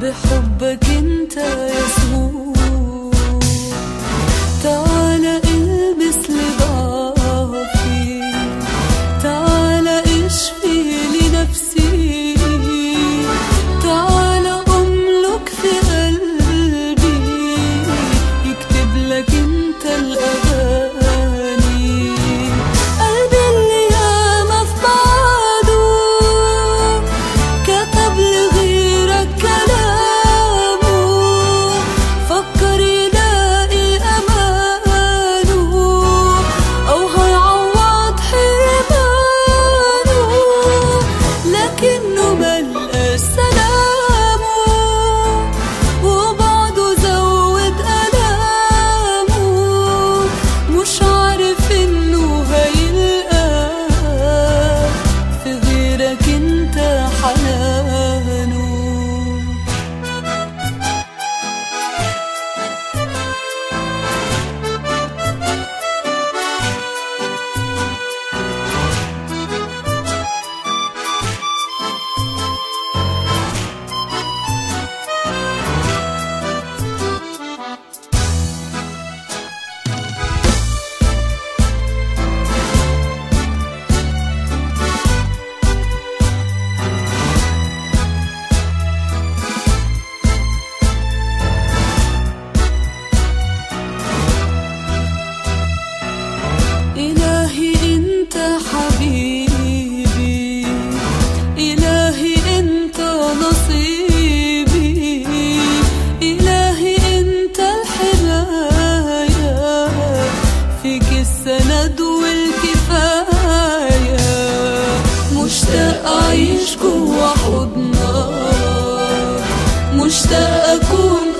بحبك انت يسوع تعال البس لضعفي تعال اشفي لنفسي تعال املك في قلبي يكتب لك انت الاغاني قلبي اللي ياما في بعضه كتب لغيرك كلامه فكر يلاقي أمانه أو هيعوض حرمانه لكنه ملقاش سلامه وبعده زود ألامه مش عارف إنه هيلقاه في غيرك انت حنانه إلهي أنت حبيبي إلهي أنت نصيبي إلهي أنت الحماية فيك السند والكفاية مشتاق أعيش جوا حضنك مشتاق أكون